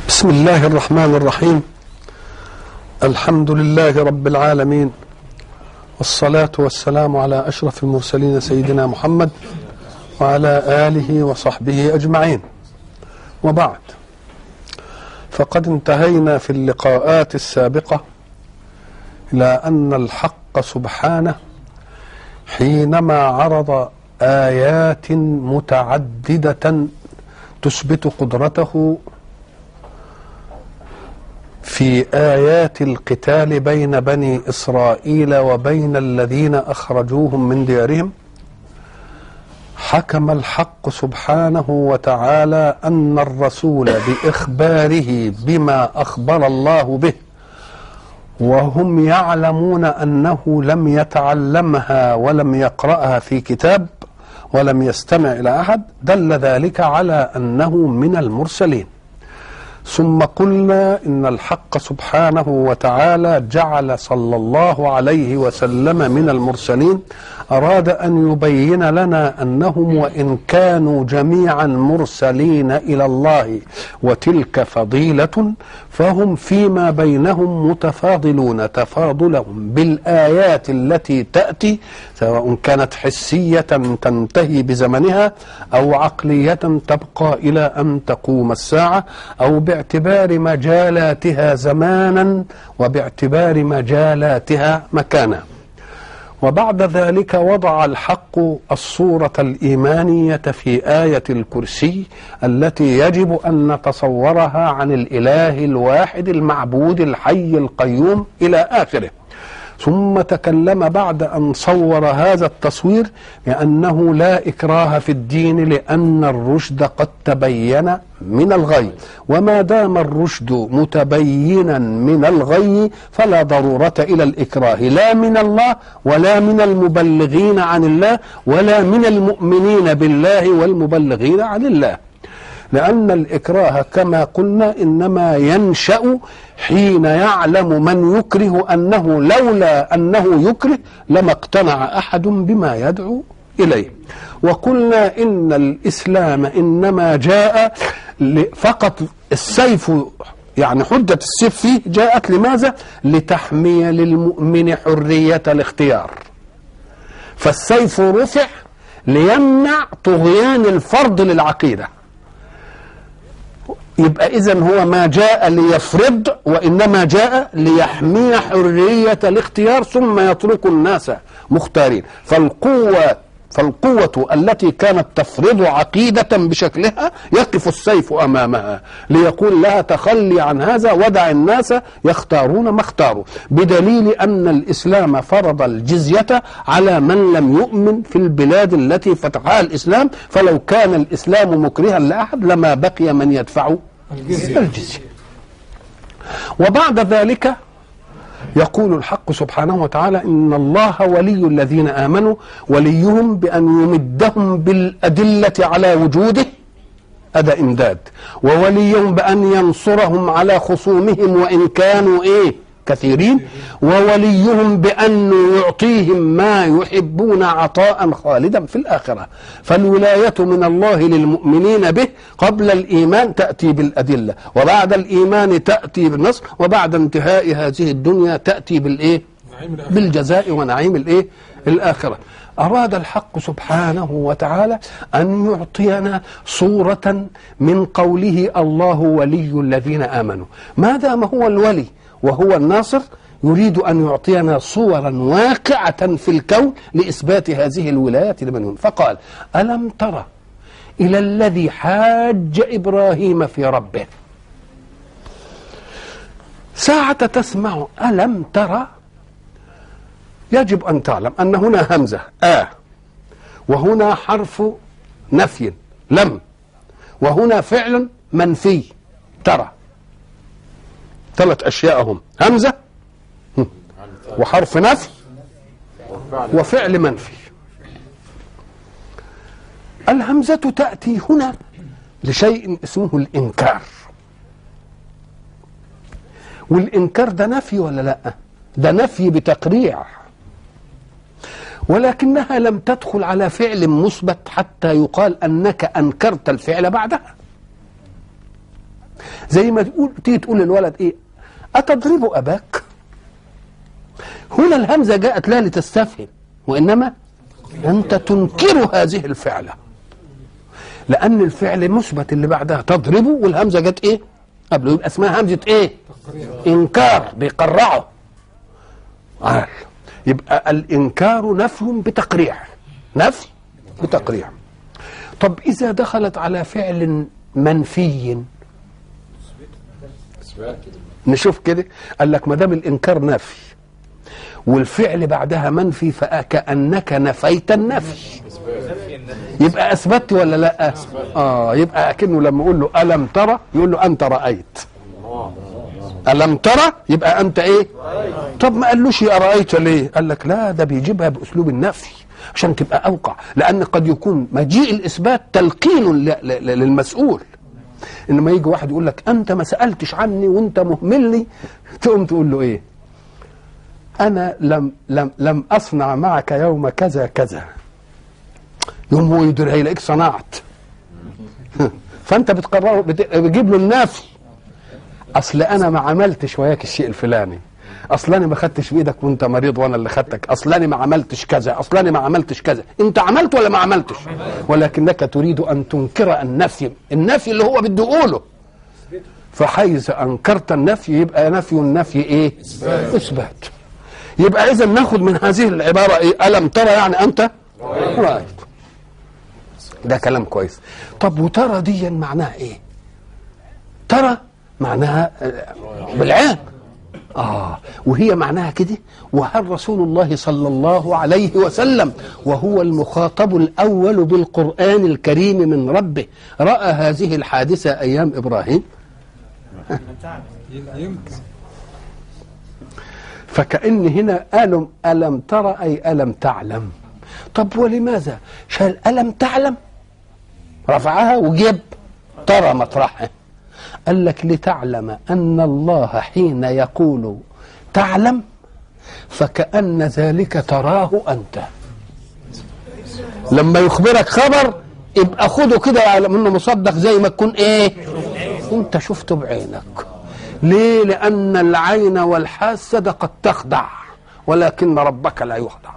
بسم الله الرحمن الرحيم الحمد لله رب العالمين والصلاة والسلام على أشرف المرسلين سيدنا محمد وعلى آله وصحبه أجمعين وبعد فقد انتهينا في اللقاءات السابقة إلى أن الحق سبحانه حينما عرض آيات متعددة تثبت قدرته في آيات القتال بين بني إسرائيل وبين الذين أخرجوهم من ديارهم حكم الحق سبحانه وتعالى أن الرسول بإخباره بما أخبر الله به وهم يعلمون أنه لم يتعلمها ولم يقرأها في كتاب ولم يستمع إلى أحد دل ذلك على أنه من المرسلين ثم قلنا ان الحق سبحانه وتعالى جعل صلى الله عليه وسلم من المرسلين اراد ان يبين لنا انهم وان كانوا جميعا مرسلين الى الله وتلك فضيله فهم فيما بينهم متفاضلون تفاضلهم بالايات التي تاتي سواء كانت حسيه تنتهي بزمنها او عقليه تبقى الى ان تقوم الساعه او باعتبار مجالاتها زمانا وباعتبار مجالاتها مكانا وبعد ذلك وضع الحق الصورة الإيمانية في آية الكرسي التي يجب أن نتصورها عن الإله الواحد المعبود الحي القيوم إلى آخره ثم تكلم بعد ان صور هذا التصوير بانه لا اكراه في الدين لان الرشد قد تبين من الغي وما دام الرشد متبينا من الغي فلا ضروره الى الاكراه لا من الله ولا من المبلغين عن الله ولا من المؤمنين بالله والمبلغين عن الله لأن الإكراه كما قلنا إنما ينشأ حين يعلم من يكره أنه لولا أنه يكره لما اقتنع أحد بما يدعو إليه وقلنا إن الإسلام إنما جاء فقط السيف يعني حجة السيف فيه جاءت لماذا؟ لتحمية للمؤمن حرية الاختيار فالسيف رفع ليمنع طغيان الفرض للعقيده يبقى اذا هو ما جاء ليفرض وانما جاء ليحمي حريه الاختيار ثم يترك الناس مختارين فالقوه فالقوة التي كانت تفرض عقيدة بشكلها يقف السيف أمامها ليقول لها تخلي عن هذا ودع الناس يختارون ما اختاروا بدليل أن الإسلام فرض الجزية على من لم يؤمن في البلاد التي فتحها الإسلام فلو كان الإسلام مكرها لأحد لما بقي من يدفع الجزية, الجزية. وبعد ذلك يقول الحق سبحانه وتعالى ان الله ولي الذين امنوا وليهم بان يمدهم بالادله على وجوده أدى إمداد ووليهم بأن ينصرهم على خصومهم وإن كانوا إيه كثيرين ووليهم بأنه يعطيهم ما يحبون عطاء خالدا في الآخرة فالولاية من الله للمؤمنين به قبل الإيمان تأتي بالأدلة وبعد الإيمان تأتي بالنصر وبعد انتهاء هذه الدنيا تأتي بالإيه بالجزاء ونعيم الإيه الآخرة أراد الحق سبحانه وتعالى أن يعطينا صورة من قوله الله ولي الذين آمنوا ما دام هو الولي وهو الناصر يريد أن يعطينا صورا واقعة في الكون لإثبات هذه الولاية لمن يؤمن فقال ألم ترى إلى الذي حاج إبراهيم في ربه ساعة تسمع ألم ترى يجب أن تعلم أن هنا همزة آ وهنا حرف نفي لم وهنا فعل منفي ترى ثلاث أشياء هم همزة وحرف نفي وفعل منفي الهمزة تأتي هنا لشيء اسمه الإنكار والإنكار ده نفي ولا لا ده نفي بتقريع ولكنها لم تدخل على فعل مثبت حتى يقال أنك أنكرت الفعل بعدها زي ما تقول تيجي تقول للولد ايه اتضرب اباك هنا الهمزه جاءت لا لتستفهم وانما انت تنكر هذه الفعله لان الفعل مثبت اللي بعدها تضربه والهمزه جت ايه قبله يبقى اسمها همزه ايه انكار بيقرعه قال يبقى الانكار نفي بتقريع نفي بتقريع طب اذا دخلت على فعل منفي نشوف كده قال لك ما دام الانكار نفي والفعل بعدها منفي فكانك نفيت النفي يبقى اثبت ولا لا اه يبقى اكنه لما يقول له الم ترى يقول له انت رايت الم ترى يبقى انت ايه طب ما قالوش ارايت ليه قال لك لا ده بيجيبها باسلوب النفي عشان تبقى اوقع لان قد يكون مجيء الاثبات تلقين ل- ل- للمسؤول انما يجي واحد يقول لك انت ما سالتش عني وانت مهملني تقوم تقول له ايه انا لم لم لم اصنع معك يوم كذا كذا يوم هو يدير هيلاقيك صنعت فانت بتقرره بت- بتجيب له النافي اصل انا ما عملتش وياك الشيء الفلاني اصل انا ما خدتش بايدك وانت مريض وانا اللي خدتك اصل انا ما عملتش كذا اصل انا ما عملتش كذا انت عملت ولا ما عملتش ولكنك تريد ان تنكر النفي النفي اللي هو بده يقوله فحيث انكرت النفي يبقى نفي النفي ايه اثبات يبقى اذا ناخد من هذه العباره ايه الم ترى يعني انت رايت ده كلام كويس طب وترى دي معناها ايه ترى معناها آه، بالعين آه وهي معناها كده وهل رسول الله صلى الله عليه وسلم وهو المخاطب الأول بالقرآن الكريم من ربه رأى هذه الحادثة أيام إبراهيم يمكن فكأن هنا ألم ألم ترى أي ألم تعلم طب ولماذا شال ألم تعلم رفعها وجيب ترى مطرحها قال لك لتعلم أن الله حين يقول تعلم فكأن ذلك تراه أنت لما يخبرك خبر يبقى خده كده على منه مصدق زي ما تكون ايه انت شفته بعينك ليه لان العين والحاسه قد تخدع ولكن ربك لا يخدع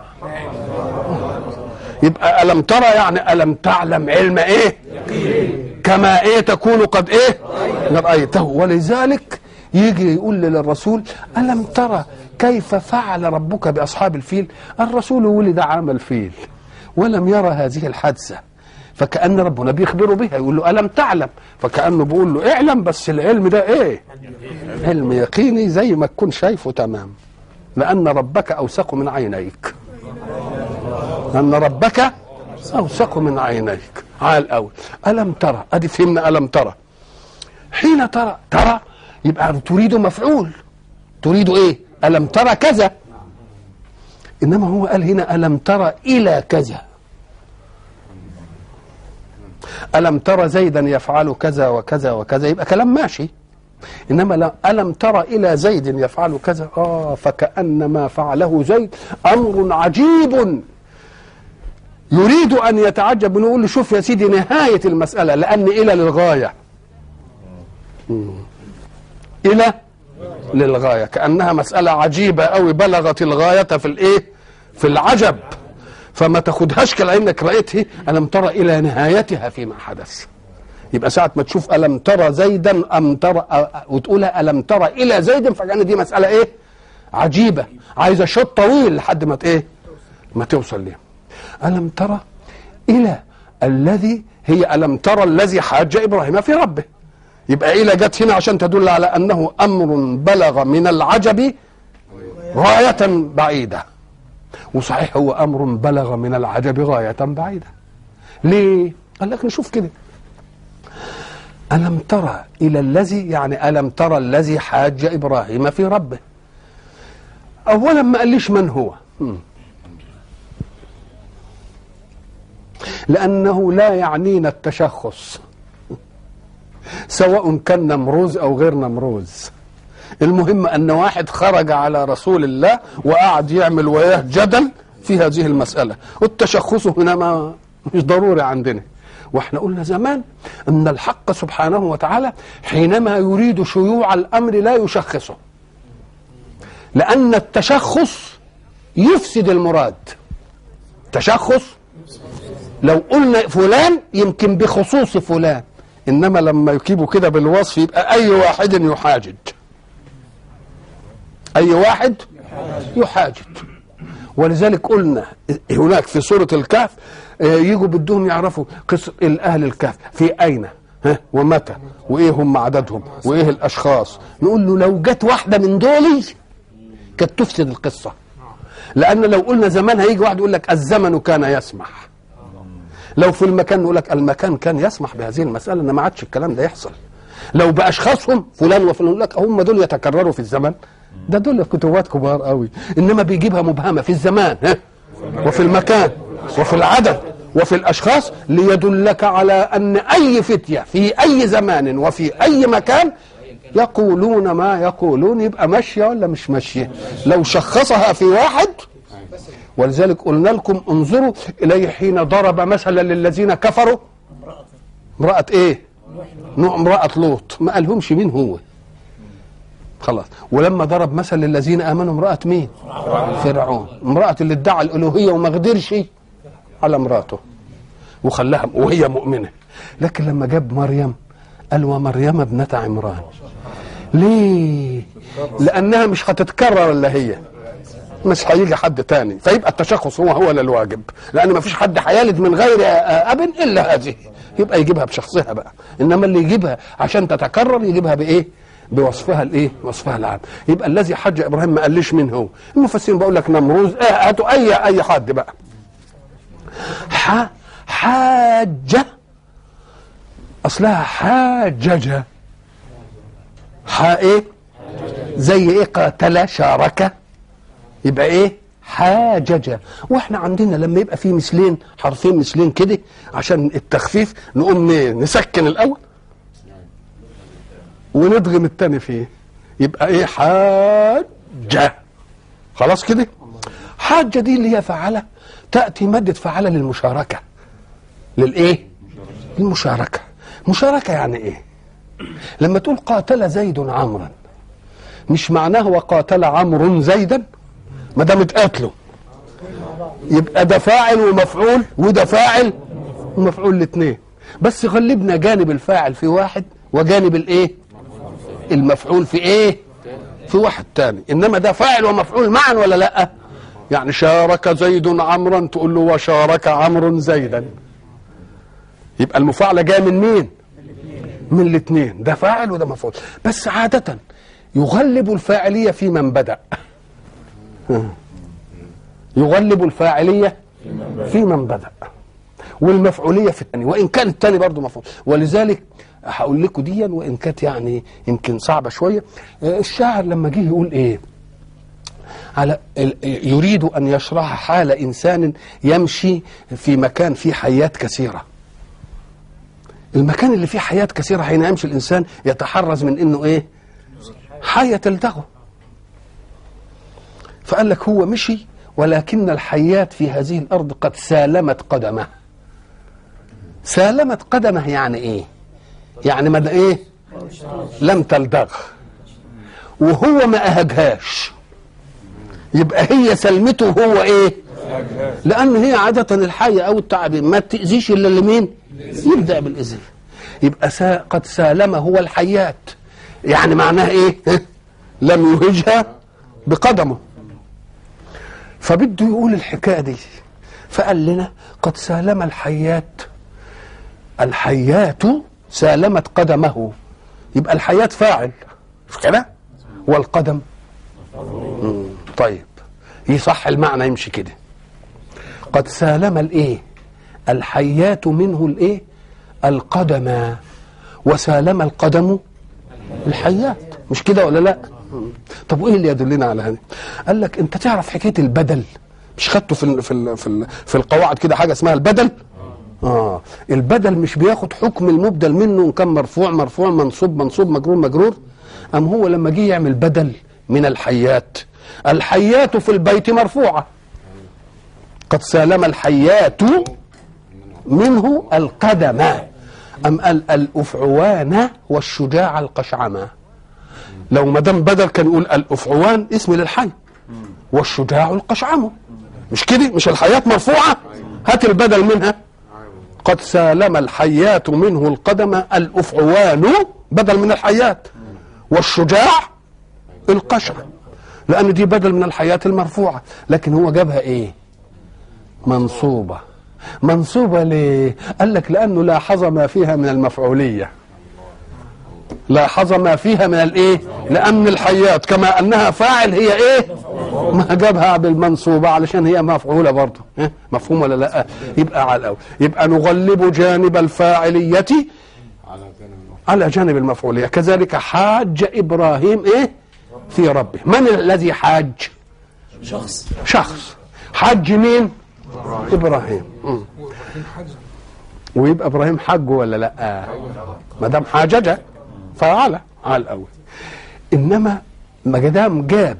يبقى الم ترى يعني الم تعلم علم ايه كما ايه تكون قد ايه رايته ولذلك يجي يقول للرسول الم ترى كيف فعل ربك باصحاب الفيل الرسول ولد عام الفيل ولم يرى هذه الحادثه فكأن ربنا بيخبره بها يقول له ألم تعلم فكأنه بيقول له اعلم بس العلم ده ايه علم يقيني زي ما تكون شايفه تمام لأن ربك أوثق من عينيك لأن ربك أوثق من عينيك عال أول ألم ترى أدي فهمنا ألم ترى حين ترى ترى يبقى تريد مفعول تريد ايه ألم ترى كذا إنما هو قال هنا ألم ترى إلى كذا ألم ترى زيدا يفعل كذا وكذا وكذا يبقى كلام ماشي إنما لا ألم ترى إلى زيد يفعل كذا آه فكأن ما فعله زيد أمر عجيب يريد أن يتعجب نقول له شوف يا سيدي نهاية المسألة لأن إلى للغاية مم. إلى للغاية كأنها مسألة عجيبة أوي بلغت الغاية في الإيه في العجب فما تاخدهاش كلانك رايته الم ترى الى نهايتها فيما حدث يبقى ساعة ما تشوف ألم ترى زيدا أم ترى وتقولها ألم ترى إلى زيد فكان دي مسألة إيه؟ عجيبة عايزة شوط طويل لحد ما إيه؟ ما توصل ليه. ألم ترى إلى الذي هي ألم ترى الذي حاج إبراهيم في ربه. يبقى إلى جت هنا عشان تدل على أنه أمر بلغ من العجب غاية بعيدة. وصحيح هو امر بلغ من العجب غايه بعيده ليه قال لك نشوف كده الم ترى الى الذي يعني الم ترى الذي حاج ابراهيم في ربه اولا ما قاليش من هو مم. لانه لا يعنينا التشخص سواء كان نمروز او غير نمروز المهم ان واحد خرج على رسول الله وقعد يعمل وياه جدل في هذه المساله والتشخص هنا ما مش ضروري عندنا واحنا قلنا زمان ان الحق سبحانه وتعالى حينما يريد شيوع الامر لا يشخصه لان التشخص يفسد المراد تشخص لو قلنا فلان يمكن بخصوص فلان انما لما يجيبوا كده بالوصف يبقى اي واحد يحاجج اي واحد يحاجج ولذلك قلنا هناك في سوره الكهف آه، يجوا بدهم يعرفوا قصه اهل الكهف في اين ها ومتى وايه هم عددهم وايه الاشخاص نقول له لو جت واحده من دولي كانت تفسد القصه لان لو قلنا زمان هيجي واحد يقول لك الزمن كان يسمح لو في المكان نقول لك المكان كان يسمح بهذه المساله ان ما عادش الكلام ده يحصل لو باشخاصهم فلان وفلان يقول لك هم دول يتكرروا في الزمن ده دول كتبات كبار قوي انما بيجيبها مبهمه في الزمان ها وفي المكان وفي العدد وفي الاشخاص ليدلك على ان اي فتيه في اي زمان وفي اي مكان يقولون ما يقولون يبقى ماشيه ولا مش ماشيه لو شخصها في واحد ولذلك قلنا لكم انظروا اليه حين ضرب مثلا للذين كفروا امراه ايه نوع امراه لوط ما قالهمش مين هو خلاص ولما ضرب مثل للذين امنوا امراه مين فرعون امراه اللي ادعى الالوهيه وما قدرش على امراته وخلاها وهي مؤمنه لكن لما جاب مريم قال ومريم ابنه عمران ليه لانها مش هتتكرر الا هي مش هيجي حد تاني فيبقى التشخص هو هو الواجب لان ما فيش حد هيلد من غير اب الا هذه يبقى يجيبها بشخصها بقى انما اللي يجيبها عشان تتكرر يجيبها بايه بوصفها الايه وصفها العام يبقى الذي حج ابراهيم ما قاليش مين هو المفسرين بقول لك نمروز اه هاتوا اي اي حد بقى ح حاجه اصلها حاججه ح ايه زي ايه قاتل شارك يبقى ايه حاججة واحنا عندنا لما يبقى في مثلين حرفين مثلين كده عشان التخفيف نقوم نسكن الاول وندغم التاني فيه يبقى ايه حاجة خلاص كده حاجة دي اللي هي فعلة تأتي مادة فعلة للمشاركة للايه للمشاركة مشاركة يعني ايه لما تقول قاتل زيد عمرا مش معناه وقاتل عمرو زيدا ما دام اتقاتلوا يبقى ده فاعل ومفعول وده فاعل ومفعول الاثنين بس غلبنا جانب الفاعل في واحد وجانب الايه المفعول في ايه في واحد تاني انما ده فاعل ومفعول معا ولا لا يعني شارك زيد عمرا تقول له وشارك عمرو زيدا يبقى المفاعله جايه من مين من الاثنين ده فاعل وده مفعول بس عاده يغلب الفاعليه في من بدا يغلب الفاعليه في من بدا والمفعوليه في الثاني وان كان الثاني برضه مفعول ولذلك هقول لكم ديا وان كانت يعني يمكن صعبه شويه الشاعر لما جه يقول ايه على يريد ان يشرح حال انسان يمشي في مكان فيه حيات كثيره المكان اللي فيه حيات كثيره حين يمشي الانسان يتحرز من انه ايه حيه تلدغه فقال لك هو مشي ولكن الحيات في هذه الارض قد سالمت قدمه سالمت قدمه يعني ايه يعني ما ايه لم تلدغ وهو ما اهجهاش يبقى هي سلمته هو ايه لان هي عاده الحيه او التعابين ما تاذيش الا لمين يبدا بالاذن يبقى سا قد سالم هو الحيات يعني معناها ايه لم يهجها بقدمه فبده يقول الحكايه دي فقال لنا قد سالم الحيات الحيات سالمت قدمه يبقى الحيات فاعل مش كده والقدم مم. طيب يصح المعنى يمشي كده قد سالم الايه الحيات منه الايه القدم وسالم القدم الحيات مش كده ولا لا طب وايه اللي يدلنا على هذا قال لك انت تعرف حكايه البدل مش خدته في ال في ال في, ال في القواعد كده حاجه اسمها البدل اه البدل مش بياخد حكم المبدل منه ان كان مرفوع مرفوع منصوب منصوب مجرور مجرور ام هو لما جه يعمل بدل من الحيات الحيات في البيت مرفوعه قد سالم الحيات منه القدم أم قال الأفعوان والشجاع القشعمة لو ما دام بدل كان يقول الأفعوان اسم للحي والشجاع القشعم مش كده مش الحياة مرفوعة هات البدل منها قد سالم الحيات منه القدم الأفعوان بدل من الحيات والشجاع القشع لأن دي بدل من الحياة المرفوعة لكن هو جابها إيه منصوبة منصوبة ليه قال لك لأنه لاحظ ما فيها من المفعولية لاحظ ما فيها من الايه لان الحيات كما انها فاعل هي ايه ما جابها بالمنصوبه علشان هي مفعوله برضه إيه؟ مفهوم ولا لا يبقى على الاول يبقى نغلب جانب الفاعليه على جانب المفعوليه كذلك حاج ابراهيم ايه في ربه من الذي حاج شخص شخص حج مين ابراهيم مم. ويبقى ابراهيم حج ولا لا ما دام حاججه فعل على الاول انما ما دام جاب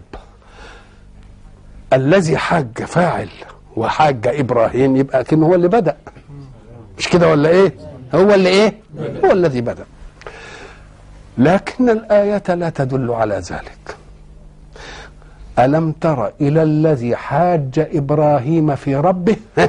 الذي حج فاعل وحاج ابراهيم يبقى كأنه هو اللي بدا مش كده ولا ايه هو اللي ايه هو الذي بدا لكن الايه لا تدل على ذلك الم تر الى الذي حاج ابراهيم في ربه ها؟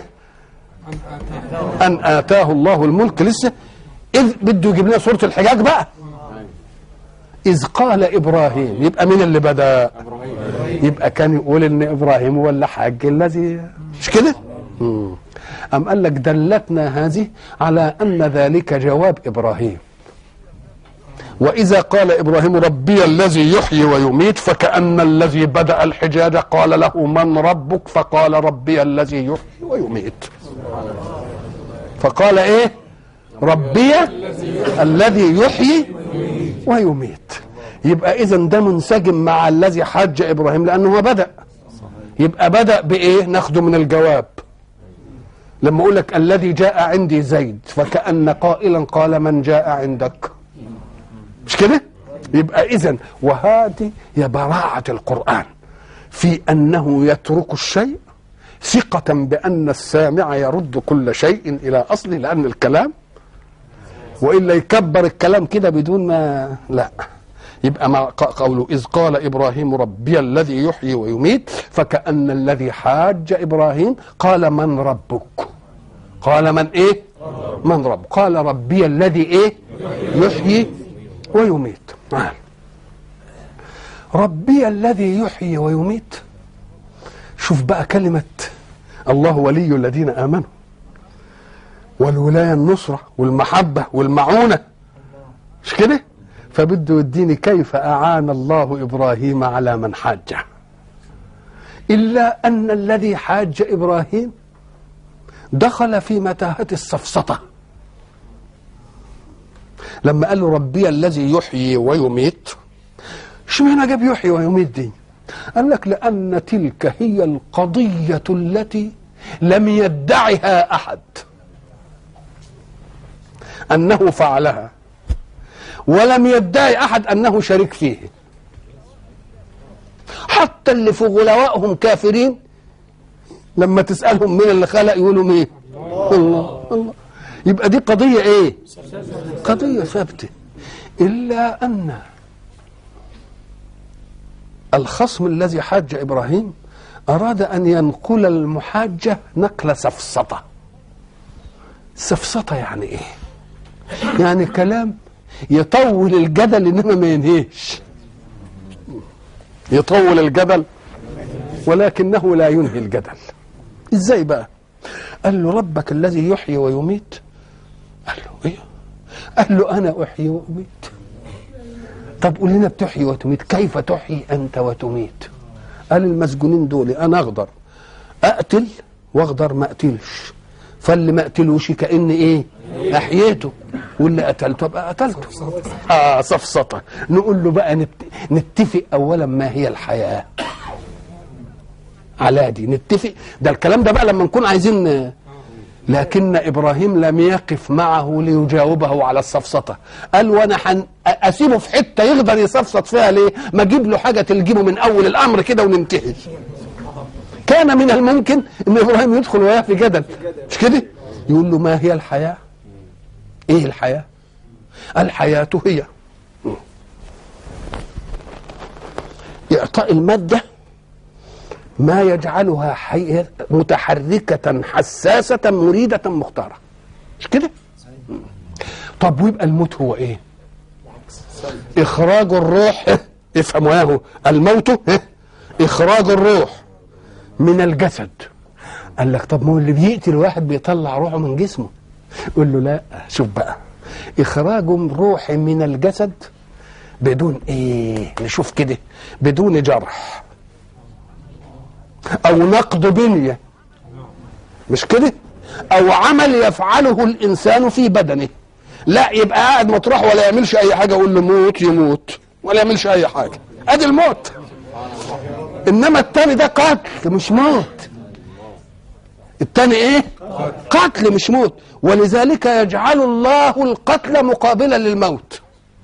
ان اتاه الله الملك لسه اذ بده يجيب لنا سوره الحجاج بقى إذ قال إبراهيم يبقى مين اللي بدأ يبقى كان يقول إن إبراهيم هو اللي حاج الذي مش كده مم. أم قال لك دلتنا هذه على أن ذلك جواب إبراهيم وإذا قال إبراهيم ربي الذي يحيي ويميت فكأن الذي بدأ الحجاج قال له من ربك فقال ربي الذي يحيي ويميت فقال إيه ربي الذي يحيي ويميت يبقى اذا ده منسجم مع الذي حج ابراهيم لانه هو بدا يبقى بدا بايه ناخده من الجواب لما اقول لك الذي جاء عندي زيد فكان قائلا قال من جاء عندك مش كده يبقى اذا وهذه هي براعه القران في انه يترك الشيء ثقة بأن السامع يرد كل شيء إلى أصله لأن الكلام والا يكبر الكلام كده بدون ما لا يبقى مع قوله اذ قال ابراهيم ربي الذي يحيي ويميت فكان الذي حاج ابراهيم قال من ربك قال من ايه من رب قال ربي الذي ايه يحيي ويميت آه. ربي الذي يحيي ويميت شوف بقى كلمه الله ولي الذين امنوا والولاية النصرة والمحبة والمعونة مش كده فبده يديني كيف أعان الله إبراهيم على من حاجه إلا أن الذي حاج إبراهيم دخل في متاهة السفسطة لما قال له ربي الذي يحيي ويميت اشمعنى جاب يحيي ويميت دي قال لك لأن تلك هي القضية التي لم يدعها أحد أنه فعلها ولم يدعي أحد أنه شريك فيه حتى اللي في غلوائهم كافرين لما تسألهم مين اللي خلق يقولوا مين الله الله يبقى دي قضية ايه قضية ثابتة إلا أن الخصم الذي حاج إبراهيم أراد أن ينقل المحاجة نقل سفسطة سفسطة يعني إيه يعني كلام يطول الجدل إنما ما ينهيش يطول الجدل ولكنه لا ينهي الجدل ازاي بقى قال له ربك الذي يحيي ويميت قال له ايه قال له انا احيي واميت طب قول لنا بتحيي وتميت كيف تحيي انت وتميت قال المسجونين دول انا اقدر اقتل واقدر ما اقتلش فاللي ما اقتلوش كان ايه احييته واللي قتلته ابقى قتلته اه سفسطه نقول له بقى نت... نتفق اولا ما هي الحياه على دي نتفق ده الكلام ده بقى لما نكون عايزين لكن ابراهيم لم يقف معه ليجاوبه على السفسطه قال وانا حن اسيبه في حته يقدر يسفسط فيها ليه ما اجيب له حاجه تلجمه من اول الامر كده وننتهي كان من الممكن ان ابراهيم يدخل وياه في جدل مش كده يقول له ما هي الحياة ايه الحياة الحياة هي إعطاء المادة ما يجعلها حي... متحركة حساسة مريدة مختارة مش كده؟ طب ويبقى الموت هو ايه؟ إخراج الروح افهموا ياهو الموت إخراج الروح من الجسد قال لك طب ما هو اللي بيقتل واحد بيطلع روحه من جسمه يقول له لا شوف بقى إخراج الروح من الجسد بدون ايه نشوف كده بدون جرح او نقض بنيه مش كده او عمل يفعله الانسان في بدنه لا يبقى قاعد مطرح ولا يعملش اي حاجه اقول له موت يموت ولا يعملش اي حاجه ادي الموت انما التاني ده قتل مش موت التاني ايه قتل مش موت ولذلك يجعل الله القتل مقابلا للموت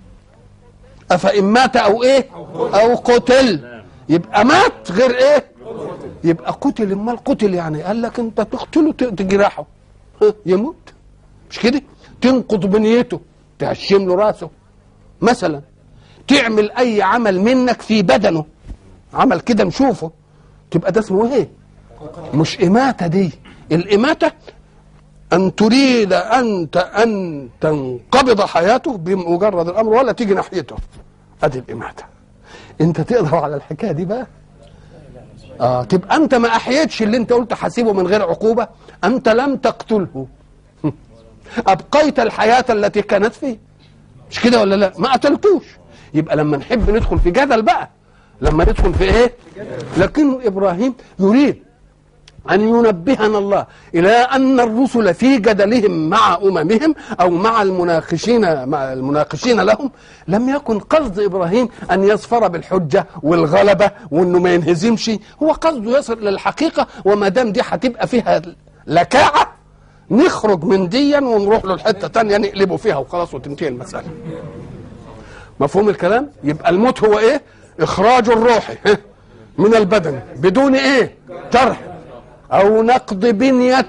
افان مات او ايه او قتل يبقى مات غير ايه يبقى قتل امال قتل يعني قال لك انت تقتله تجرحه يموت مش كده تنقض بنيته تهشم له راسه مثلا تعمل اي عمل منك في بدنه عمل كده نشوفه تبقى ده اسمه ايه مش اماته دي الاماته ان تريد انت ان تنقبض حياته بمجرد الامر ولا تيجي ناحيته ادي الاماته انت تقدر على الحكايه دي بقى اه تبقى انت ما احييتش اللي انت قلت حاسبه من غير عقوبه انت لم تقتله ابقيت الحياه التي كانت فيه مش كده ولا لا ما قتلتوش يبقى لما نحب ندخل في جدل بقى لما ندخل في ايه لكن ابراهيم يريد أن ينبهنا الله إلى أن الرسل في جدلهم مع أممهم أو مع المناقشين مع المناقشين لهم لم يكن قصد إبراهيم أن يظفر بالحجة والغلبة وأنه ما ينهزمش هو قصده يصل للحقيقة وما دام دي هتبقى فيها لكاعة نخرج من ديا ونروح له الحتة تانية نقلبه فيها وخلاص وتنتهي المسألة مفهوم الكلام يبقى الموت هو ايه اخراج الروح من البدن بدون ايه جرح او نقض بنية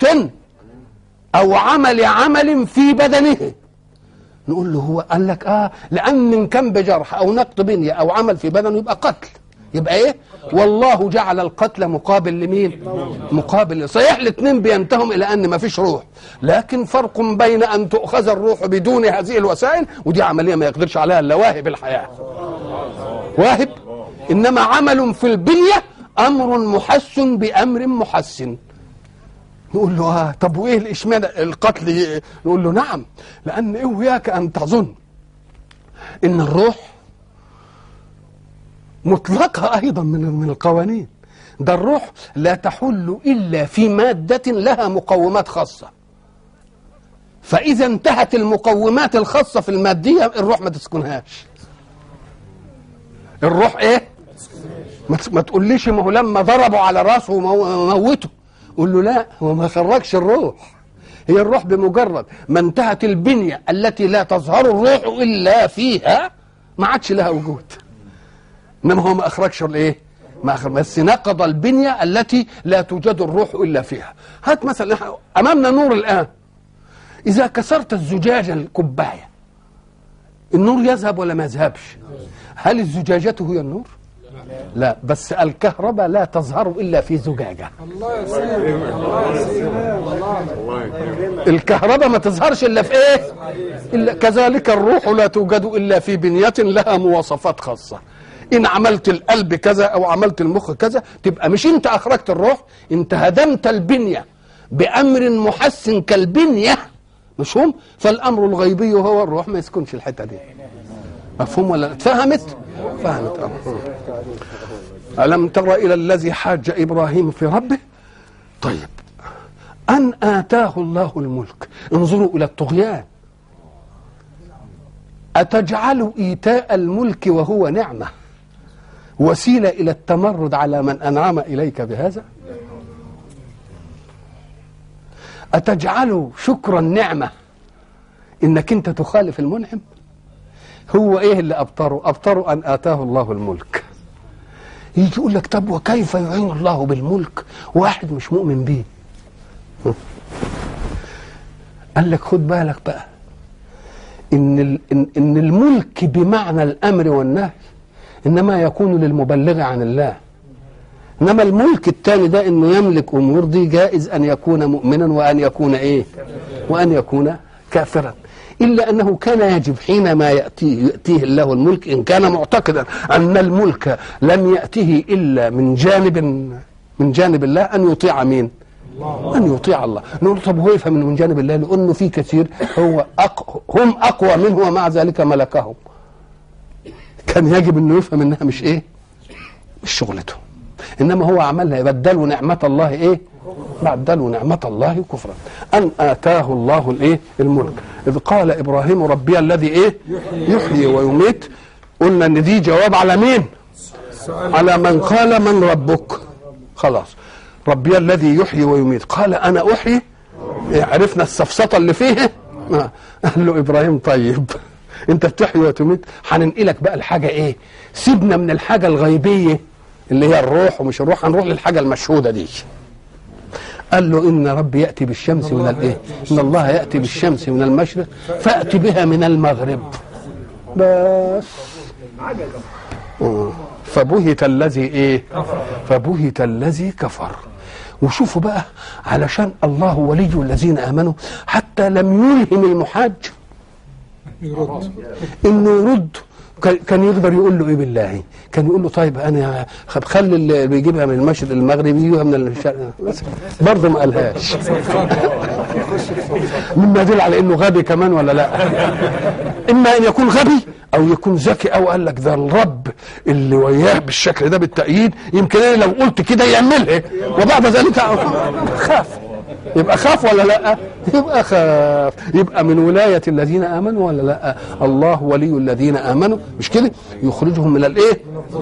او عمل عمل في بدنه نقول له هو قال لك اه لان ان كان بجرح او نقض بنية او عمل في بدنه يبقى قتل يبقى ايه والله جعل القتل مقابل لمين مقابل صحيح الاثنين بينتهم الى ان ما فيش روح لكن فرق بين ان تؤخذ الروح بدون هذه الوسائل ودي عمليه ما يقدرش عليها الا واهب الحياه واهب انما عمل في البنيه امر محسن بامر محسن نقول له اه طب وايه الاشمعنى القتل نقول له نعم لان اياك ان تظن ان الروح مطلقه ايضا من من القوانين ده الروح لا تحل الا في ماده لها مقومات خاصه فاذا انتهت المقومات الخاصه في الماديه الروح ما تسكنهاش الروح ايه ما تقوليش ما هو لما ضربوا على راسه وموته قول له لا هو ما خرجش الروح هي الروح بمجرد ما انتهت البنية التي لا تظهر الروح إلا فيها ما عادش لها وجود إنما هو ما أخرجش الإيه ما أخرج بس نقض البنية التي لا توجد الروح إلا فيها هات مثلا أمامنا نور الآن إذا كسرت الزجاجة الكباية النور يذهب ولا ما يذهبش هل الزجاجة هي النور لا بس الكهرباء لا تظهر الا في زجاجه الكهرباء ما تظهرش الا في ايه إلا كذلك الروح لا توجد الا في بنيه لها مواصفات خاصه ان عملت القلب كذا او عملت المخ كذا تبقى مش انت اخرجت الروح انت هدمت البنيه بامر محسن كالبنيه مفهوم فالامر الغيبي هو الروح ما يسكنش الحته دي مفهوم ولا اتفهمت فهمت أه. ألم تر إلى الذي حاج إبراهيم في ربه طيب أن آتاه الله الملك انظروا إلى الطغيان أتجعل إيتاء الملك وهو نعمة وسيلة إلى التمرد على من أنعم إليك بهذا أتجعل شكر النعمة إنك أنت تخالف المنعم هو ايه اللي ابطره ابطره ان اتاه الله الملك يجي يقول لك طب وكيف يعين الله بالملك واحد مش مؤمن به قال لك خد بالك بقى ان ال- ان إن الملك بمعنى الامر والنهي انما يكون للمبلغ عن الله انما الملك الثاني ده انه يملك امور دي جائز ان يكون مؤمنا وان يكون ايه وان يكون كافرا الا انه كان يجب حينما ياتيه ياتيه الله الملك ان كان معتقدا ان الملك لم ياته الا من جانب من جانب الله ان يطيع مين ان يطيع الله نقول طب هو يفهم إنه من جانب الله لانه في كثير هو أق... هم اقوى منه ومع ذلك ملكهم كان يجب انه يفهم انها مش ايه مش شغلته انما هو عملها بدلوا نعمه الله ايه بدلوا نعمه الله كفرا ان اتاه الله الايه الملك اذ قال ابراهيم ربي الذي ايه يحيي ويميت قلنا ان دي جواب على مين على من قال من ربك خلاص ربي الذي يحيي ويميت قال انا احيي عرفنا السفسطه اللي فيه آه. قال له ابراهيم طيب انت بتحيي وتميت هننقلك بقى الحاجه ايه سيبنا من الحاجه الغيبيه اللي هي الروح ومش الروح هنروح للحاجه المشهوده دي قال له ان ربي ياتي بالشمس من الايه ان الله ياتي بالشمس من المشرق فات بها من المغرب بس آه. فبهت الذي ايه فبهت الذي كفر وشوفوا بقى علشان الله ولي الذين امنوا حتى لم يلهم المحاج انه يرد كان- كان يقدر يقول له ايه بالله كان يقول له طيب انا خب خلي اللي بيجيبها من المشرق المغربي يجيبها من الشرق بس برضه ما قالهاش مما يدل على انه غبي كمان ولا لا اما ان يكون غبي او يكون ذكي او قال لك ده الرب اللي وياه بالشكل ده بالتأييد يمكن انا لو قلت كده يعملها وبعد ذلك خاف يبقى خاف ولا لا يبقى خاف يبقى من ولاية الذين آمنوا ولا لا الله ولي الذين آمنوا مش كده يخرجهم من الايه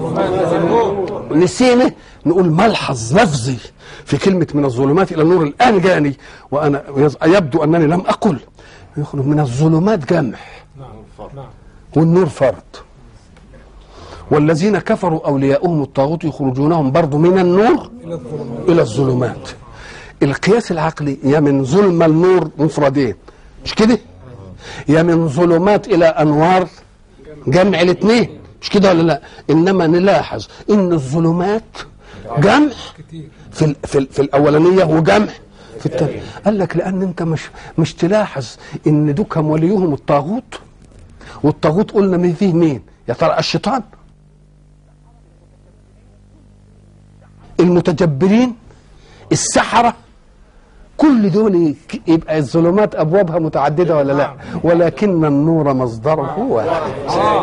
نسينا نقول ملحظ لفظي في كلمة من الظلمات إلى النور الآن جاني وأنا يبدو أنني لم أقل يخرج من الظلمات جمع والنور فرد والذين كفروا أولياؤهم الطاغوت يخرجونهم برضو من النور إلى الظلمات القياس العقلي يا من ظلم النور مفردين مش كده يا من ظلمات إلى أنوار جمع الاثنين مش كده ولا لا انما نلاحظ ان الظلمات جمع في ال في, ال في الاولانيه وجمع في الثانيه قال لك لان انت مش مش تلاحظ ان دوكم وليهم الطاغوت والطاغوت قلنا من فيه مين يا ترى الشيطان المتجبرين السحرة كل دول ك- يبقى الظلمات أبوابها متعددة ولا لا ولكن النور مصدره واحد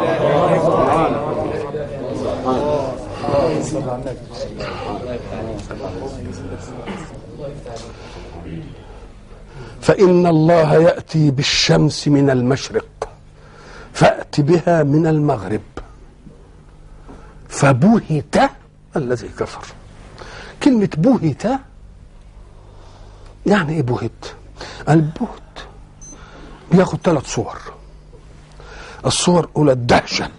فإن الله يأتي بالشمس من المشرق فأت بها من المغرب فبهت الذي كفر كلمة بهت يعني ايه بهت البهت بياخد ثلاث صور الصور الاولى الدهشه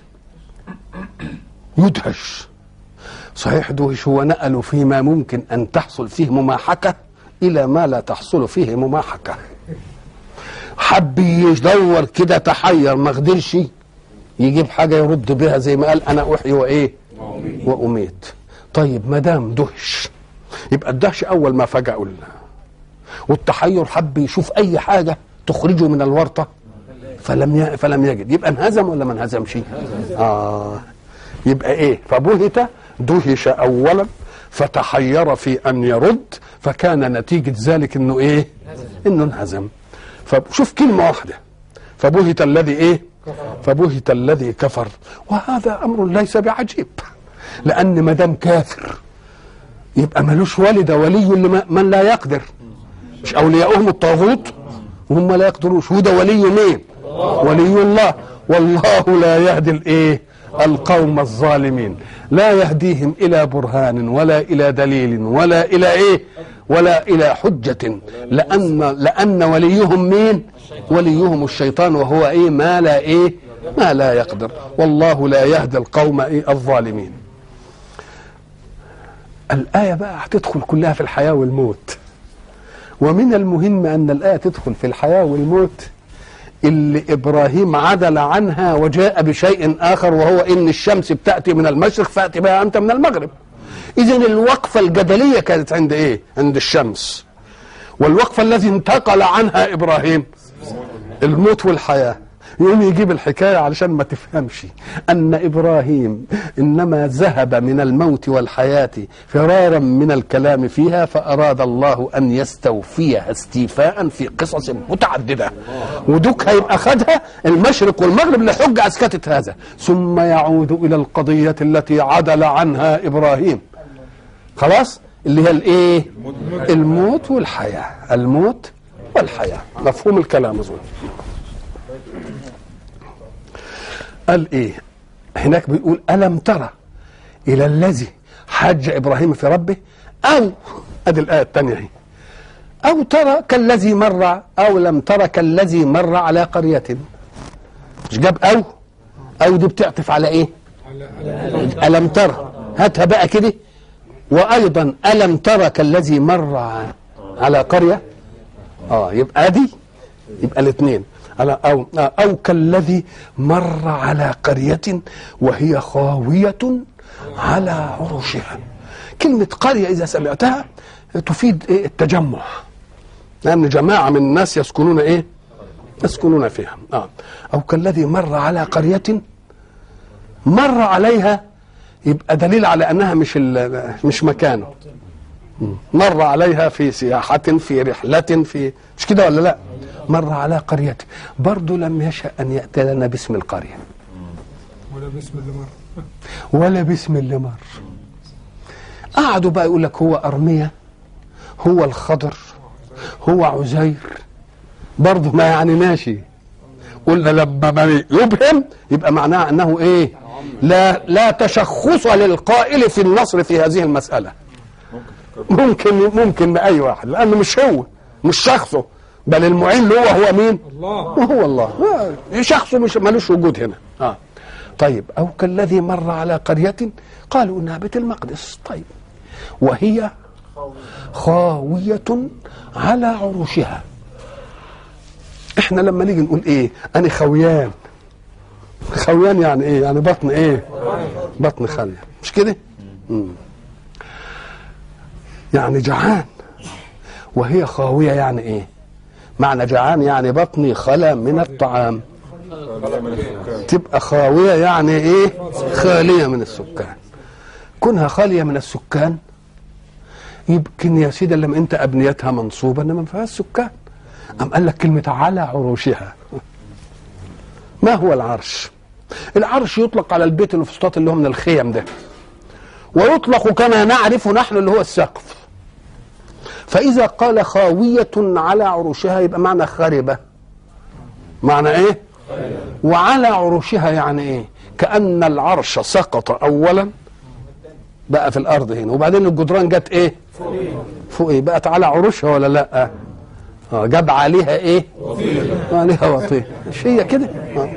يدهش صحيح دهش هو نقله فيما ممكن ان تحصل فيه مماحكه الى ما لا تحصل فيه مماحكه حب يدور كده تحير ما قدرش يجيب حاجه يرد بها زي ما قال انا احيي وايه واميت طيب ما دام دهش يبقى الدهش اول ما فجأ قلنا والتحير حب يشوف اي حاجه تخرجه من الورطه فلم ي... فلم يجد يبقى انهزم ولا ما انهزمش اه يبقى ايه فبهت دهش اولا فتحير في ان يرد فكان نتيجه ذلك انه ايه انه انهزم فشوف كلمه واحده فبهت الذي ايه فبهت الذي كفر وهذا امر ليس بعجيب لان ما دام كافر يبقى ملوش والد ولي لما- من لا يقدر مش اولياؤهم الطاغوت وهم لا يقدروش وده ولي مين ولي الله والله لا يهدي الايه القوم الظالمين لا يهديهم الى برهان ولا الى دليل ولا الى ايه ولا الى حجه لان لان وليهم مين وليهم الشيطان وهو ايه ما لا ايه ما لا يقدر والله لا يهدي القوم إيه الظالمين الآية بقى هتدخل كلها في الحياة والموت ومن المهم أن الآية تدخل في الحياة والموت اللي إبراهيم عدل عنها وجاء بشيء آخر وهو إن الشمس بتأتي من المشرق فأتي بها أنت من المغرب إذا الوقفة الجدلية كانت عند إيه؟ عند الشمس والوقفة الذي انتقل عنها إبراهيم الموت والحياة يقوم يجيب الحكاية علشان ما تفهمش أن إبراهيم إنما ذهب من الموت والحياة فرارا من الكلام فيها فأراد الله أن يستوفيها استيفاء في قصص متعددة ودك هيبقى خدها المشرق والمغرب لحجة أسكتت هذا ثم يعود إلى القضية التي عدل عنها إبراهيم خلاص اللي هي الايه الموت والحياة الموت والحياة مفهوم الكلام أظن قال ايه هناك بيقول ألم ترى إلى الذي حج إبراهيم في ربه أو أدي الآية الثانية هي أو ترى كالذي مر أو لم ترى كالذي مر على قرية مش جاب أو أو دي بتعطف على إيه ألم ترى هاتها بقى كده وأيضا ألم ترى كالذي مر على قرية اه يبقى دي يبقى الاثنين على أو, أو كالذي مر على قرية وهي خاوية على عروشها كلمة قرية إذا سمعتها تفيد إيه التجمع لأن جماعة من الناس يسكنون إيه يسكنون فيها آه. أو كالذي مر على قرية مر عليها يبقى دليل على أنها مش مش مكانه مر عليها في سياحة في رحلة في مش كده ولا لا مر على قرية برضه لم يشأ أن يأتي لنا باسم القرية ولا باسم اللي مر ولا باسم اللي مر قعدوا بقى يقول لك هو أرمية هو الخضر هو عزير برضه ما يعني ماشي قلنا لما ما يبهم يبقى معناه انه ايه لا لا تشخص للقائل في النصر في هذه المساله ممكن ممكن باي واحد لانه مش هو مش شخصه بل المعين له هو مين الله وهو الله آه، شخصه مش ملوش وجود هنا آه. طيب او كالذي مر على قريه قالوا انها بيت المقدس طيب وهي خاويه على عروشها احنا لما نيجي نقول ايه انا خويان خويان يعني ايه يعني بطن ايه بطن خالية مش كده مم. يعني جعان وهي خاوية يعني ايه معنى جعان يعني بطني خلا من الطعام تبقى خاوية يعني ايه خالية من السكان كونها خالية من السكان يمكن يا سيدي لما انت ابنيتها منصوبة انما ما فيهاش سكان أم قال لك كلمة على عروشها ما هو العرش العرش يطلق على البيت الفسطاط اللي هو من الخيم ده ويطلق كما نعرف نحن اللي هو السقف فإذا قال خاوية على عروشها يبقى معنى خربة معنى ايه وعلى عروشها يعني ايه كأن العرش سقط أولا بقى في الأرض هنا وبعدين الجدران جت ايه فوق ايه بقت على عروشها ولا لا اه جاب عليها ايه عليها وطيه مش هي كده آه.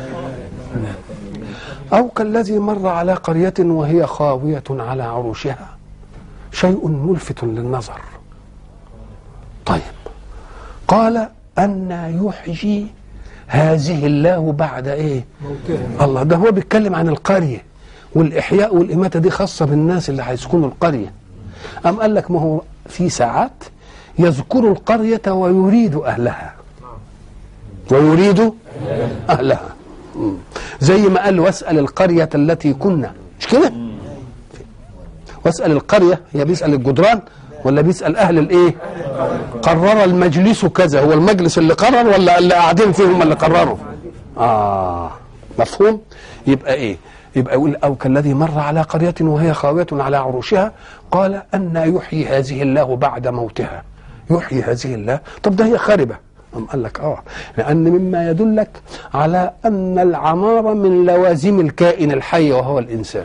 او كالذي مر على قريه وهي خاويه على عروشها شيء ملفت للنظر طيب قال أن يحيي هذه الله بعد ايه موتها الله ده هو بيتكلم عن القريه والاحياء والاماته دي خاصه بالناس اللي هيسكنوا القريه ام قال لك ما هو في ساعات يذكر القريه ويريد اهلها ويريد اهلها مم. زي ما قال واسال القريه التي كنا مش كده واسال القريه هي بيسال الجدران ولا بيسال اهل الايه قرر المجلس كذا هو المجلس اللي قرر ولا اللي قاعدين فيه هم اللي قرروا اه مفهوم يبقى ايه يبقى يقول او كالذي مر على قريه وهي خاويه على عروشها قال ان يحيي هذه الله بعد موتها يحيي هذه الله طب ده هي خاربه أم قال لك اه لان مما يدلك على ان العماره من لوازم الكائن الحي وهو الانسان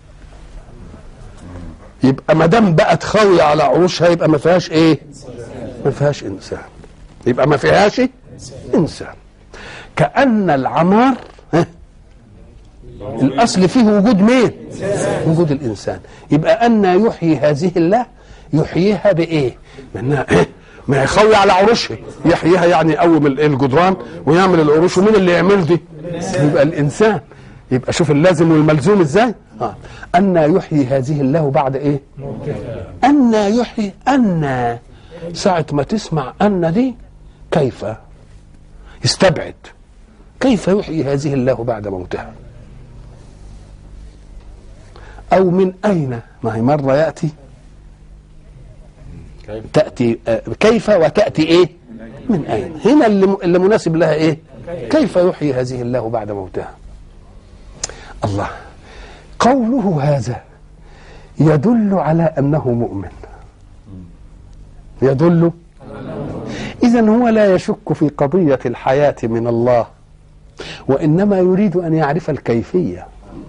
يبقى ما دام بقت خاويه على عروشها يبقى ما فيهاش ايه ما فيهاش انسان يبقى ما فيهاش انسان كان العمار ها الاصل فيه وجود مين وجود الانسان يبقى ان يحيي هذه الله يحييها بايه بانها إيه؟ ما يخوي على عروشها يحييها يعني يقوم ال- الجدران ويعمل العروش ومين اللي يعمل دي يبقى الانسان يبقى شوف اللازم والملزوم ازاي آه. أن يحيي هذه الله بعد ايه أن يحيي أن ساعة ما تسمع أن دي كيف استبعد كيف يحيي هذه الله بعد موتها أو من أين ما هي مرة يأتي تأتي آه، كيف وتأتي إيه من أين هنا اللي, اللي مناسب لها إيه كيف يحيي هذه الله بعد موتها الله قوله هذا يدل على أنه مؤمن يدل إذا هو لا يشك في قضية الحياة من الله وإنما يريد أن يعرف الكيفية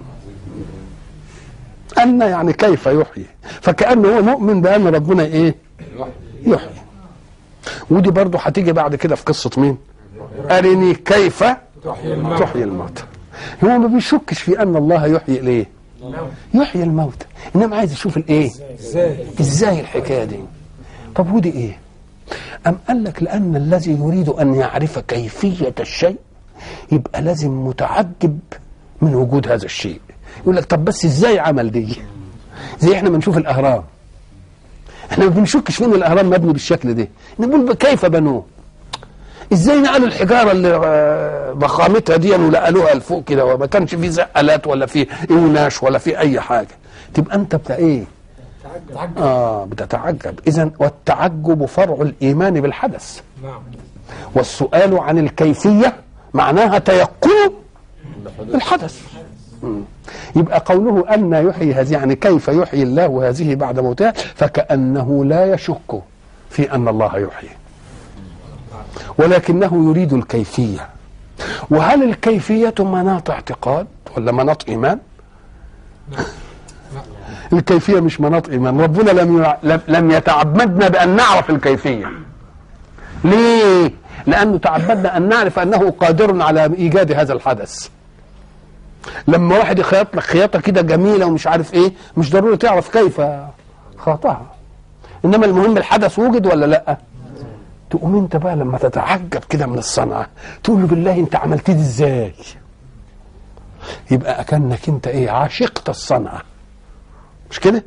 أن يعني كيف يحيي فكأنه هو مؤمن بأن ربنا إيه يحيي ودي برضه هتيجي بعد كده في قصة مين أرني كيف تحيي الموت تحيي الموتى هو ما بيشكش في أن الله يحيي الإيه يحيي الموتى إنما عايز يشوف الإيه ازاي ازاي الحكايه دي طب ودي ايه ام قال لك لان الذي يريد ان يعرف كيفيه الشيء يبقى لازم متعجب من وجود هذا الشيء يقول لك طب بس ازاي عمل دي زي احنا ما نشوف الاهرام احنا ما بنشكش فين الاهرام مبني بالشكل ده نقول كيف بنوه ازاي نقلوا الحجاره اللي آه، ضخامتها دي ونقلوها لفوق كده وما كانش في زقلات ولا في اوناش ولا في اي حاجه تبقى انت بتاع ايه اه بتتعجب اذا والتعجب فرع الايمان بالحدث نعم والسؤال عن الكيفيه معناها تيقن الحدث مم. يبقى قوله أن يحيي هذه يعني كيف يحيي الله هذه بعد موتها فكأنه لا يشك في أن الله يحيي ولكنه يريد الكيفية وهل الكيفية مناط اعتقاد ولا مناط إيمان الكيفية مش مناط إيمان ربنا لم يع- لم- لم يتعبدنا بأن نعرف الكيفية ليه؟ لأنه تعبدنا أن نعرف أنه قادر على إيجاد هذا الحدث لما واحد يخيط لك خياطة كده جميلة ومش عارف إيه مش ضروري تعرف كيف خاطها إنما المهم الحدث وجد ولا لأ تقوم انت بقى لما تتعجب كده من الصنعة تقول له بالله انت عملت دي ازاي يبقى اكنك انت ايه عاشقت الصنعة مش كده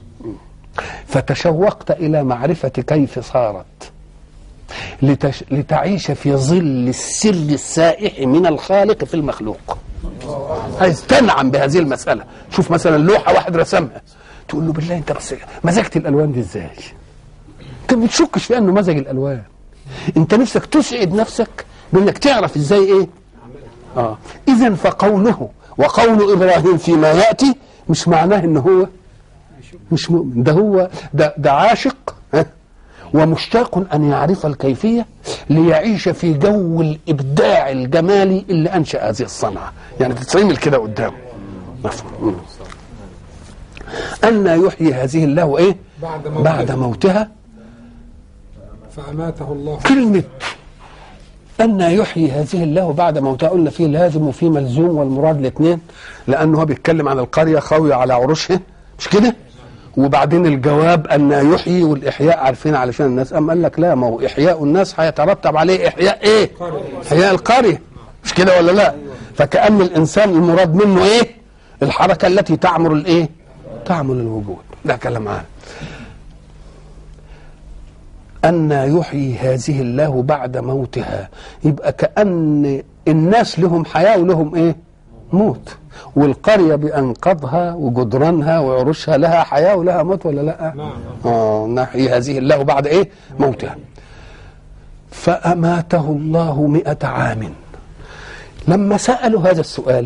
فتشوقت الى معرفة كيف صارت لتش... لتعيش في ظل السر السائح من الخالق في المخلوق عايز تنعم بهذه المسألة شوف مثلا لوحة واحد رسمها تقول له بالله انت بس مزجت الالوان دي ازاي انت ما بتشكش في انه مزج الالوان انت نفسك تسعد نفسك بانك تعرف ازاي ايه اه اذا فقوله وقول ابراهيم فيما ياتي مش معناه ان هو مش مؤمن ده هو ده, ده عاشق ها ومشتاق ان يعرف الكيفيه ليعيش في جو الابداع الجمالي اللي انشا هذه الصنعه يعني تتعمل كده قدامه مفهوم أن يحيي هذه الله ايه بعد موتها. بعد موتها فأماته الله كلمة أن يحيي هذه الله بعد موتها قلنا فيه لازم وفيه ملزوم والمراد الاثنين لأنه هو بيتكلم عن القرية خاوية على عروشها مش كده؟ وبعدين الجواب أن يحيي والإحياء عارفين علشان الناس أم قال لك لا ما هو إحياء الناس هيترتب عليه إحياء إيه؟ إحياء القرية مش كده ولا لا؟ فكأن الإنسان المراد منه إيه؟ الحركة التي تعمر الإيه؟ تعمر الوجود ده كلام عام أن يحيي هذه الله بعد موتها يبقى كأن الناس لهم حياة ولهم إيه موت والقرية بأنقاضها وجدرانها وعروشها لها حياة ولها موت ولا لا نعم. آه نحيي هذه الله بعد إيه موتها فأماته الله مئة عام لما سألوا هذا السؤال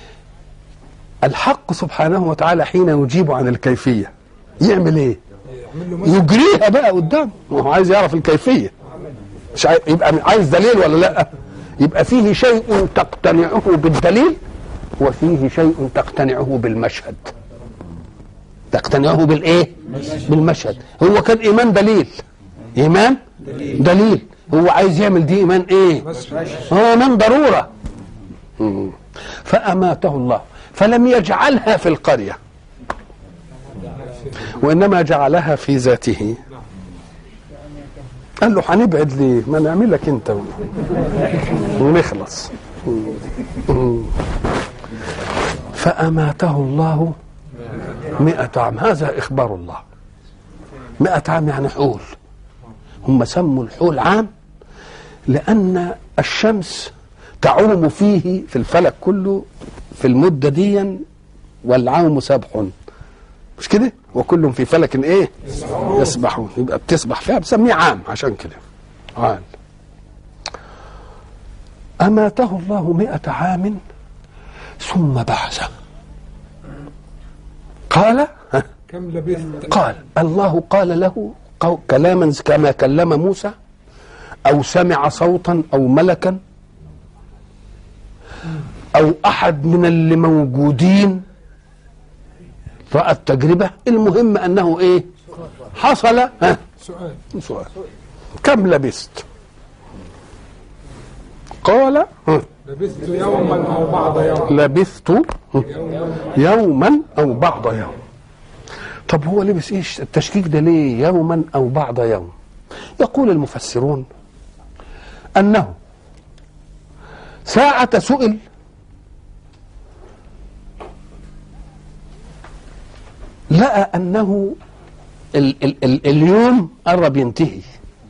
الحق سبحانه وتعالى حين يجيب عن الكيفية يعمل ايه يعمل له مثل يجريها بقى قدام ما هو عايز يعرف الكيفيه مش عايز يبقى عايز دليل ولا لا يبقى فيه شيء تقتنعه بالدليل وفيه شيء تقتنعه بالمشهد تقتنعه بالايه بالمشهد هو كان ايمان دليل ايمان دليل هو عايز يعمل دي ايمان ايه هو ايمان ضروره مم. فاماته الله فلم يجعلها في القريه وإنما جعلها في ذاته قال له هنبعد ليه ما نعمل لك انت ونخلص فأماته الله مئة عام هذا إخبار الله مئة عام يعني حول هم سموا الحول عام لأن الشمس تعوم فيه في الفلك كله في المدة دي والعوم سبح مش كده وكل في فلك ايه يسبحون يبقى بتسبح فيها بسميه عام عشان كده عام أماته الله مئة عام ثم بعثه قال ها كم لبثت قال الله قال له قو- كلاما كما كلم موسى او سمع صوتا او ملكا او احد من اللي موجودين راى التجربه المهم انه ايه حصل ها سؤال سؤال كم لبست قال ها لبثت يوما او بعض يوم لبثت يوما او بعض يوم طب هو لبس ايش التشكيك ده ليه يوما او بعض يوم يقول المفسرون انه ساعة سئل لقى انه ال ال ال اليوم قرب ينتهي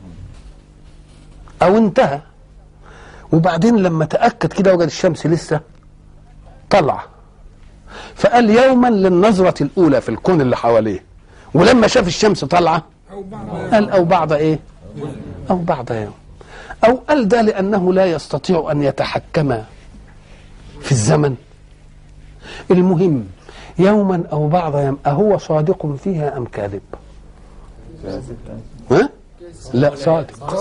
او انتهى وبعدين لما تأكد كده وجد الشمس لسه طلع فقال يوما للنظرة الأولى في الكون اللي حواليه ولما شاف الشمس طالعة او بعض يوم قال أو بعض إيه أو بعض يوم أو قال ده لأنه لا يستطيع أن يتحكم في الزمن المهم يوما أو بعض يوم أهو صادق فيها أم كاذب ها؟ لا صادق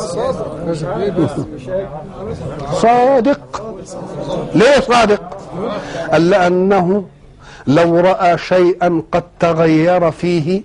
صادق ليه صادق قال لأنه لو رأى شيئا قد تغير فيه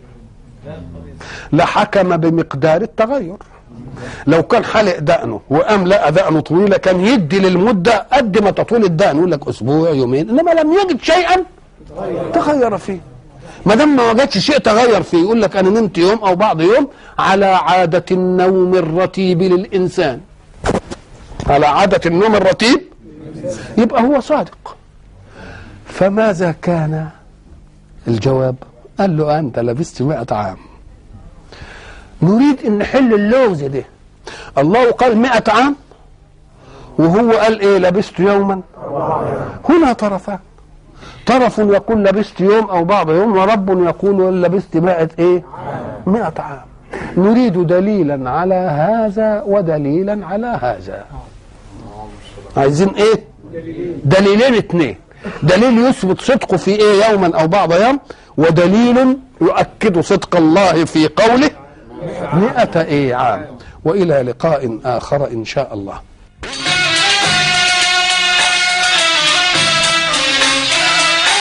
لحكم بمقدار التغير لو كان حلق دقنه وقام لقى دقنه طويله كان يدي للمده قد ما تطول الدقن يقول لك اسبوع يومين انما لم يجد شيئا تغير فيه ما دام ما وجدش شيء تغير فيه يقول لك انا نمت يوم او بعض يوم على عاده النوم الرتيب للانسان على عاده النوم الرتيب يبقى هو صادق فماذا كان الجواب قال له انت لبست مئة عام نريد ان نحل اللغز ده الله قال مئة عام وهو قال ايه لبست يوما هنا طرفان طرف يقول لبست يوم او بعض يوم ورب يقول لبست مئة ايه مئة عام نريد دليلا على هذا ودليلا على هذا عايزين ايه دليلين اثنين دليل يثبت صدقه في ايه يوما او بعض يوم ودليل يؤكد صدق الله في قوله مئة ايه عام والى لقاء اخر ان شاء الله